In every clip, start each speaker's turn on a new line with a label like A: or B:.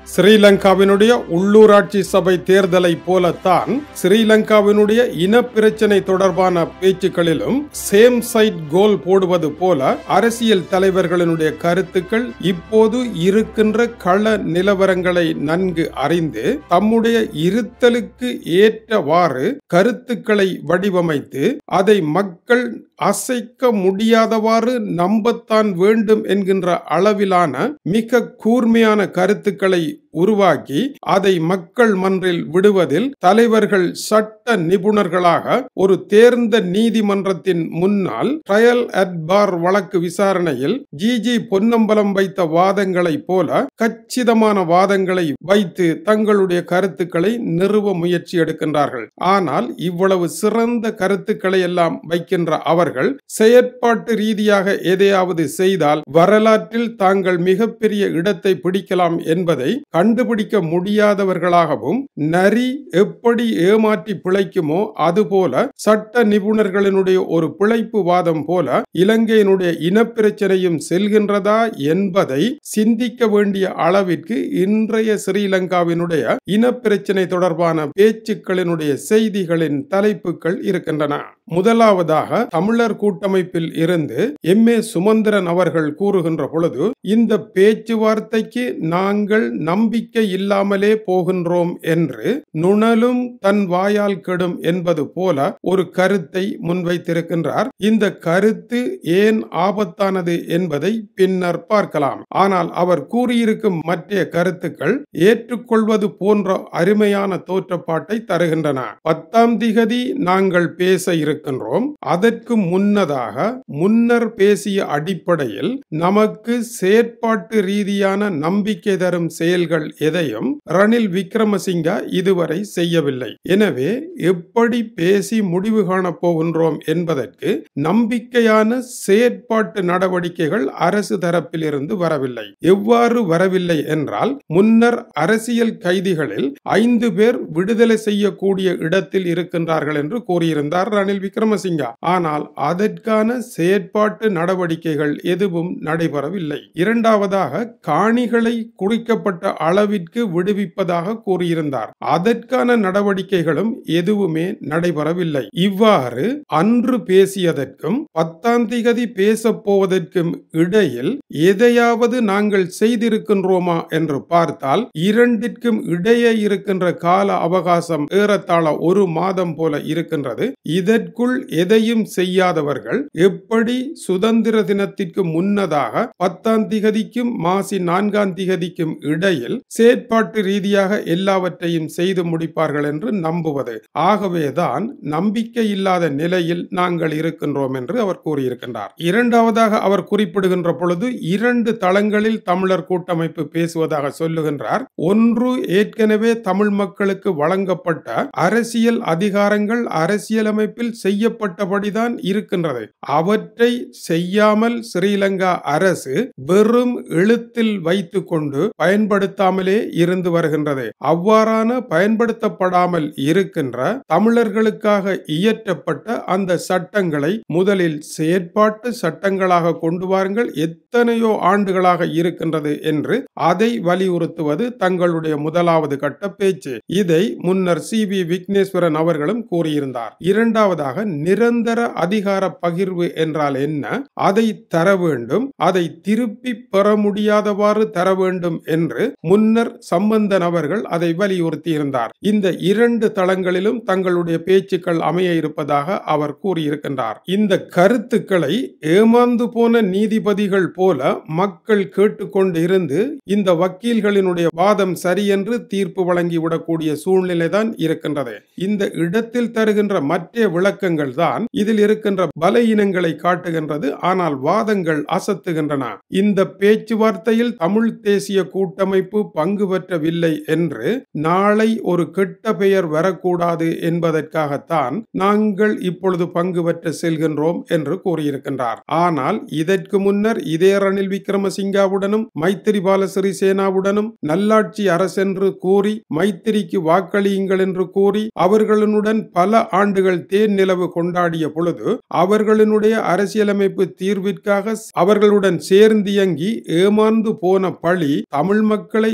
A: ஸ்ரீலங்காவினுடைய உள்ளூராட்சி சபை தேர்தலை போலத்தான் ஸ்ரீலங்காவினுடைய இன பிரச்சனை தொடர்பான பேச்சுக்களிலும் சேம் சைட் கோல் போடுவது போல அரசியல் தலைவர்களினுடைய கருத்துக்கள் இப்போது இருக்கின்ற கள நிலவரங்களை நன்கு அறிந்து தம்முடைய இருத்தலுக்கு ஏற்றவாறு கருத்துக்களை வடிவமைத்து அதை மக்கள் அசைக்க முடியாதவாறு நம்பத்தான் வேண்டும் என்கின்ற அளவிலான மிக கூர்மையான கருத்துக்களை உருவாக்கி அதை மக்கள் மன்றில் விடுவதில் தலைவர்கள் சட்ட நிபுணர்களாக ஒரு தேர்ந்த நீதிமன்றத்தின் முன்னால் ட்ரையல் அட் பார் வழக்கு விசாரணையில் ஜிஜி பொன்னம்பலம் வைத்த வாதங்களைப் போல கச்சிதமான வாதங்களை வைத்து தங்களுடைய கருத்துக்களை நிறுவ முயற்சி எடுக்கின்றார்கள் ஆனால் இவ்வளவு சிறந்த கருத்துக்களை எல்லாம் வைக்கின்ற அவர்கள் செயற்பாட்டு ரீதியாக எதையாவது செய்தால் வரலாற்றில் தாங்கள் மிகப்பெரிய இடத்தை பிடிக்கலாம் என்பதை கண்டுபிடிக்க முடியாதவர்களாகவும் நரி எப்படி ஏமாற்றி பிழைக்குமோ அதுபோல சட்ட நிபுணர்களினுடைய ஒரு பிழைப்பு வாதம் போல இலங்கையினுடைய இனப்பிரச்சனையும் செல்கின்றதா என்பதை சிந்திக்க வேண்டிய அளவிற்கு இன்றைய ஸ்ரீலங்காவினுடைய இனப்பிரச்சனை தொடர்பான பேச்சுக்களினுடைய செய்திகளின் தலைப்புகள் இருக்கின்றன முதலாவதாக தமிழர் கூட்டமைப்பில் இருந்து எம் ஏ சுமந்திரன் அவர்கள் கூறுகின்ற பொழுது இந்த பேச்சுவார்த்தைக்கு நாங்கள் நம்பிக்கை இல்லாமலே போகின்றோம் என்று நுணலும் தன் வாயால் கெடும் என்பது போல ஒரு கருத்தை முன்வைத்திருக்கின்றார் இந்த கருத்து ஏன் ஆபத்தானது என்பதை பின்னர் பார்க்கலாம் ஆனால் அவர் கூறியிருக்கும் மற்ற கருத்துக்கள் ஏற்றுக்கொள்வது போன்ற அருமையான தோற்றப்பாட்டை தருகின்றன பத்தாம் திகதி நாங்கள் பேச இருக்கின்றோம் அதற்கு முன்னதாக முன்னர் பேசிய அடிப்படையில் நமக்கு செயற்பாட்டு ரீதியான நம்பிக்கை தரும் செயல்கள் எதையும் ரணில் விக்ரமசிங்கா இதுவரை செய்யவில்லை எனவே எப்படி பேசி முடிவு காணப் போகின்றோம் என்பதற்கு நம்பிக்கையான செயற்பாட்டு நடவடிக்கைகள் அரசு தரப்பில் இருந்து வரவில்லை எவ்வாறு வரவில்லை என்றால் முன்னர் அரசியல் கைதிகளில் ஐந்து பேர் விடுதலை செய்யக்கூடிய இடத்தில் இருக்கின்றார்கள் என்று கூறியிருந்தார் ரணில் விக்ரமசிங்கா ஆனால் அதற்கான செயற்பாட்டு நடவடிக்கைகள் எதுவும் நடைபெறவில்லை இரண்டாவதாக காணிகளை குறிக்கப்பட்ட அளவிற்கு விடுவிப்பதாக கூறியிருந்தார் அதற்கான நடவடிக்கைகளும் எதுவுமே நடைபெறவில்லை இவ்வாறு அன்று பேசியதற்கும் பத்தாம் திகதி பேசப் போவதற்கும் இடையில் எதையாவது நாங்கள் செய்திருக்கின்றோமா என்று பார்த்தால் இரண்டிற்கும் இடையே இருக்கின்ற கால அவகாசம் ஏறத்தாழ ஒரு மாதம் போல இருக்கின்றது இதற்குள் எதையும் செய்யாதவர்கள் எப்படி சுதந்திர தினத்திற்கு முன்னதாக பத்தாம் திகதிக்கும் மாசி நான்காம் திகதிக்கும் இடையில் செயற்பாட்டு ரீதியாக எல்லாவற்றையும் செய்து முடிப்பார்கள் என்று நம்புவது ஆகவேதான் நம்பிக்கை இல்லாத நிலையில் நாங்கள் இருக்கின்றோம் என்று அவர் கூறியிருக்கின்றார் இரண்டாவதாக அவர் குறிப்பிடுகின்ற பொழுது இரண்டு தளங்களில் தமிழர் கூட்டமைப்பு பேசுவதாக சொல்லுகின்றார் ஒன்று ஏற்கனவே தமிழ் மக்களுக்கு வழங்கப்பட்ட அரசியல் அதிகாரங்கள் அரசியலமைப்பில் செய்யப்பட்டபடிதான் இருக்கின்றது அவற்றை செய்யாமல் ஸ்ரீலங்கா அரசு வெறும் எழுத்தில் வைத்துக் கொண்டு பயன்படுத்தாமலே இருந்து வருகின்றது அவ்வாறான பயன்படுத்தப்படாமல் இருக்கின்ற தமிழர்களுக்காக இயற்றப்பட்ட அந்த சட்டங்களை முதலில் செயற்பாட்டு சட்டங்களாக கொண்டு வாருங்கள் எத்தனையோ ஆண்டுகளாக இருக்கின்றது என்று அதை வலியுறுத்துவது தங்களுடைய முதலாவது கட்ட பேச்சு இதை முன்னர் சி வி விக்னேஸ்வரன் அவர்களும் கூறியிருந்தார் இரண்டாவதாக நிரந்தர அதிகார பகிர்வு என்றால் என்ன அதை தர வேண்டும் அதை திருப்பி பெற முடியாதவாறு தர வேண்டும் என்று முன்னர் சம்பந்தன் அவர்கள் அதை வலியுறுத்தி இருந்தார் இந்த இரண்டு தளங்களிலும் தங்களுடைய பேச்சுக்கள் அமைய இருப்பதாக அவர் கூறியிருக்கின்றார் இந்த கருத்துக்களை ஏமாந்து போன நீதிபதிகள் போல மக்கள் கேட்டுக்கொண்டு இருந்து இந்த வக்கீல்களினுடைய வாதம் சரியென்று தீர்ப்பு வழங்கிவிடக்கூடிய சூழ்நிலை தான் இருக்கின்றது இந்த இடத்தில் தருகின்ற மற்ற விளக்கங்கள் தான் இதில் இருக்கின்ற பலவீனங்களை காட்டுகின்றது ஆனால் வாதங்கள் அசத்துகின்றன இந்த பேச்சுவார்த்தையில் தமிழ் தேசிய கூட்டமைப்பு பங்கு பெற்றவில்லை என்று நாளை ஒரு கெட்ட பெயர் வரக்கூடாது என்பதற்காகத்தான் நாங்கள் இப்பொழுது பங்கு பெற்ற செல்கின்றோம் என்று கூறியிருக்கின்றார் ஆனால் இதற்கு முன்னர் இதே ரணில் விக்ரமசிங்காவுடனும் மைத்திரிபால சிறிசேனாவுடனும் நல்லாட்சி அரசென்று கூறி மைத்திரிக்கு வாக்களியுங்கள் என்று கூறி அவர்களுடன் பல ஆண்டுகள் தேன் நிலவு கொண்டாடிய பொழுது அவர்களுடைய அரசியலமைப்பு தீர்விற்காக அவர்களுடன் சேர்ந்தியங்கி ஏமாந்து போன பழி தமிழ் மக்களை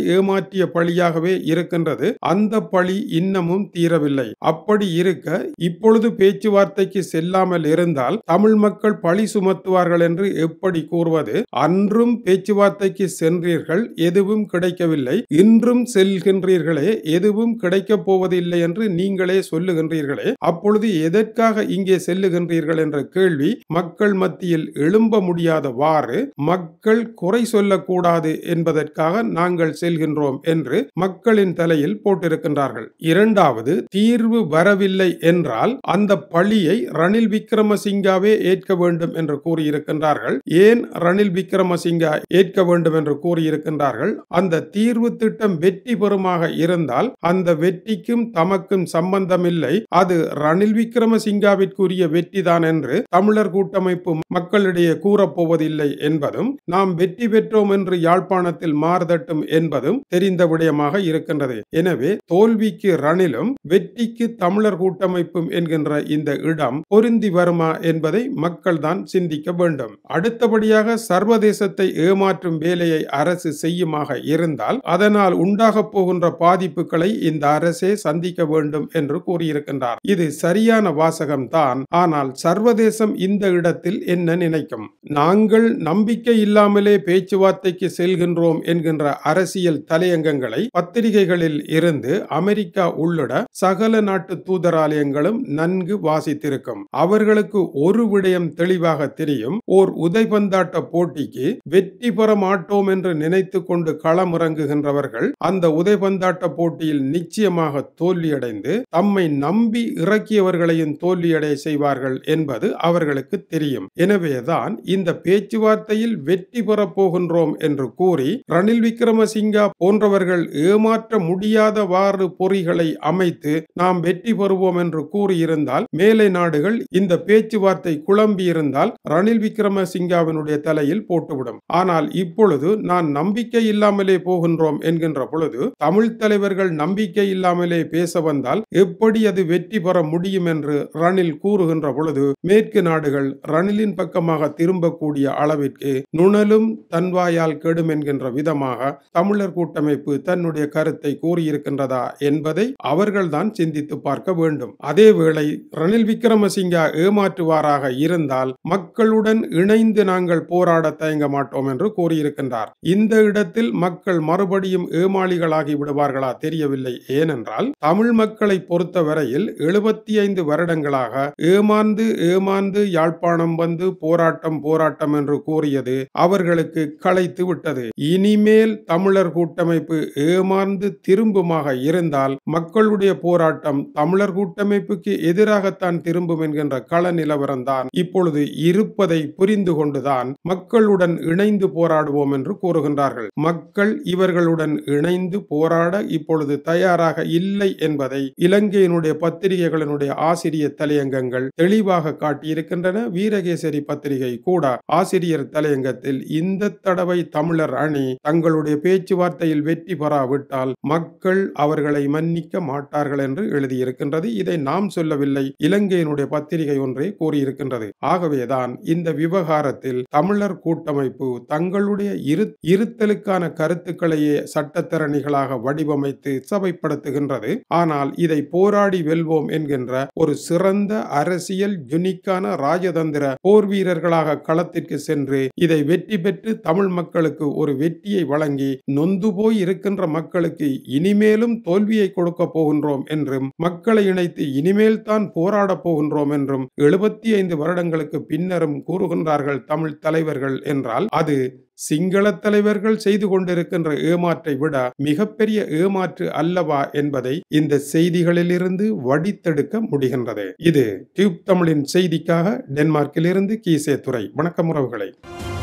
A: ஏமாற்றிய பழியாகவே இருக்கின்றது அந்த பழி இன்னமும் தீரவில்லை அப்படி இருக்க இப்பொழுது பேச்சுவார்த்தைக்கு செல்லாமல் இருந்தால் தமிழ் மக்கள் பழி சுமத்துவார்கள் என்று எப்படி கூறுவது அன்றும் பேச்சுவார்த்தைக்கு சென்றீர்கள் எதுவும் கிடைக்கவில்லை இன்றும் செல்கின்றீர்களே எதுவும் கிடைக்கப் போவதில்லை என்று நீங்களே சொல்லுகின்றீர்களே அப்பொழுது எதற்காக இங்கே செல்லுகின்றீர்கள் என்ற கேள்வி மக்கள் மத்தியில் எழும்ப முடியாதவாறு மக்கள் குறை சொல்லக்கூடாது என்பதற்காக நாங்கள் செல்கின்றோம் என்று மக்களின் தலையில் போட்டிருக்கின்றார்கள் இரண்டாவது தீர்வு வரவில்லை என்றால் அந்த பழியை ரணில் விக்ரமசிங்காவே ஏற்க வேண்டும் என்று கூறியிருக்கின்றார்கள் ஏன் ரணில் விக்ரமசிங்கா ஏற்க வேண்டும் என்று கூறியிருக்கின்றார்கள் அந்த தீர்வு திட்டம் வெற்றி பெறுமாக இருந்தால் அந்த வெற்றிக்கும் தமக்கும் சம்பந்தமில்லை அது ரணில் விக்ரமசிங்காவிற்குரிய வெற்றிதான் என்று தமிழர் கூட்டமைப்பு மக்களிடையே கூறப்போவதில்லை என்பதும் நாம் வெற்றி பெற்றோம் என்று யாழ்ப்பாணத்தில் மாறுதட்டும் என்பதும் தெரிந்த விடயமாக இருக்கின்றது எனவே தோல்விக்கு ரணிலும் வெற்றிக்கு தமிழர் கூட்டமைப்பும் என்கின்ற இந்த இடம் பொருந்தி வருமா என்பதை மக்கள் தான் சிந்திக்க வேண்டும் அடுத்தபடியாக சர்வதேசத்தை ஏமாற்றும் வேலையை அரசு செய்யுமாக இருந்தால் அதனால் உண்டாக போகின்ற பாதிப்புகளை இந்த அரசே சந்திக்க வேண்டும் என்று கூறியிருக்கின்றார் இது சரியான வாசகம் தான் ஆனால் சர்வதேசம் இந்த இடத்தில் என்ன நினைக்கும் நாங்கள் நம்பிக்கை இல்லாமலே பேச்சுவார்த்தைக்கு செல்கின்றோம் என்கின்ற அரசியல் தலையங்கங்களை பத்திரிகைகளில் இருந்து அமெரிக்கா உள்ளிட சகல நாட்டு தூதராலயங்களும் நன்கு வாசித்திருக்கும் அவர்களுக்கு ஒரு விடயம் தெளிவாக தெரியும் ஓர் உதைபந்தாட்ட போட்டிக்கு வெற்றி பெற மாட்டோம் என்று நினைத்து கொண்டு களமிறங்குகின்றவர்கள் அந்த உதைபந்தாட்ட போட்டியில் நிச்சயமாக தோல்வியடைந்து தம்மை நம்பி இறக்கியவர்களையும் தோல்வியடைய செய்வார்கள் என்பது அவர்களுக்கு தெரியும் எனவேதான் இந்த பேச்சுவார்த்தையில் வெற்றி பெறப் போகின்றோம் என்று கூறி ரணில் விக்ரமசிங்கா போன்றவர்கள் ஏமாற்ற முடியாதவாறு பொறிகளை அமைத்து நாம் வெற்றி பெறுவோம் என்று கூறியிருந்தால் மேலை நாடுகள் இந்த பேச்சுவார்த்தை குழம்பி இருந்தால் ரணில் விக்ரமசிங்காவினுடைய தலையில் போட்டுவிடும் ஆனால் இப்பொழுது நான் நம்பிக்கை இல்லாமலே போகின்றோம் என்கின்ற பொழுது தமிழ் தலைவர்கள் நம்பிக்கை இல்லாமலே பேச வந்தால் எப்படி அது வெற்றி பெற முடியும் என்று ரணில் கூறுகின்ற பொழுது மேற்கு நாடுகள் ரணிலின் பக்கமாக திரும்பக்கூடிய அளவிற்கு நுணலும் தன்வாயால் கெடும் என்கின்ற விதமாக தமிழர் கூட்டமைப்பு தன்னுடைய கருத்தை கூறியிருக்கின்றதா என்பதை அவர்கள்தான் சிந்தித்து பார்க்க வேண்டும் அதேவேளை ரணில் விக்ரமசிங்கா ஏமாற்றுவாராக இருந்தால் மக்களுடன் இணைந்து நாங்கள் போராட தயங்க மாட்டோம் என்று கூறியிருக்கின்றார் இந்த இடத்தில் மக்கள் மறுபடியும் ஏமாளிகளாகி விடுவார்களா தெரியவில்லை ஏனென்றால் தமிழ் மக்களை பொறுத்தவரையில் எழுபத்தி ஐந்து வருடங்களாக ஏமாந்து ஏமாந்து யாழ்ப்பாணம் வந்து போராட்டம் போராட்டம் என்று கூறியது அவர்களுக்கு களைத்து விட்டது இனிமேல் தமிழர் கூட்டமைப்பு ஏமாந்து திரும்புமாக இருந்தால் மக்களுடைய போராட்டம் தமிழர் கூட்டமைப்புக்கு எதிராகத்தான் திரும்பும் என்கின்ற கள நிலவரம் தான் இப்பொழுது இருப்பதை புரிந்து கொண்டுதான் மக்களுடன் இணைந்து போராடுவோம் என்று கூறுகின்றார்கள் மக்கள் இவர்களுடன் இணைந்து போராட இப்பொழுது தயாராக இல்லை என்பதை இலங்கையினுடைய பத்திரிகைகளினுடைய ஆசிரியர் தலையங்கங்கள் தெளிவாக காட்டியிருக்கின்றன வீரகேசரி பத்திரிகை கூட ஆசிரியர் தலையங்கத்தில் இந்த தடவை தமிழர் அணி தங்களுடைய பேச்சுவார்த்தையில் வெற்றி பெறாவிட்டால் மக்கள் அவர்களை மன்னிக்க மாட்டார்கள் என்று எழுதியிருக்கின்றது இதை நாம் சொல்லவில்லை இலங்கையினுடைய பத்திரிகை ஒன்றே கூறியிருக்கின்றது ஆகவேதான் இந்த விவகாரத்தில் தமிழர் கூட்டமைப்பு தங்களுடைய இரு இருத்தலுக்கான கருத்துக்களையே சட்டத்தரணிகளாக வடிவமைத்து சபைப்படுத்துகின்றது ஆனால் இதை போராடி வெல்வோம் என்கின்ற ஒரு சிறந்த அரசியல் யுனிக்கான ராஜதந்திர போர் வீரர்களாக களத்திற்கு சென்று இதை வெற்றி பெற்று தமிழ் மக்களுக்கு ஒரு வெற்றியை வழங்கி நொந்து போய் இருக்கின்ற மக்களுக்கு இனிமேலும் தோல்வியை கொடுக்க போகின்றோம் என்றும் மக்களை இணைத்து இனிமேல் தான் போராடப் போகின்றோம் என்றும் எழுபத்தி ஐந்து வருடங்களுக்கு பின்னரும் கூறுகின்றார்கள் தமிழ் தலைவர்கள் என்றால் அது சிங்கள தலைவர்கள் செய்து கொண்டிருக்கின்ற ஏமாற்றை விட மிகப்பெரிய ஏமாற்று அல்லவா என்பதை இந்த செய்திகளிலிருந்து வடித்தெடுக்க முடிகின்றது இது டியூப் தமிழின் செய்திக்காக டென்மார்க்கிலிருந்து கீசே துறை வணக்கம் உறவுகளை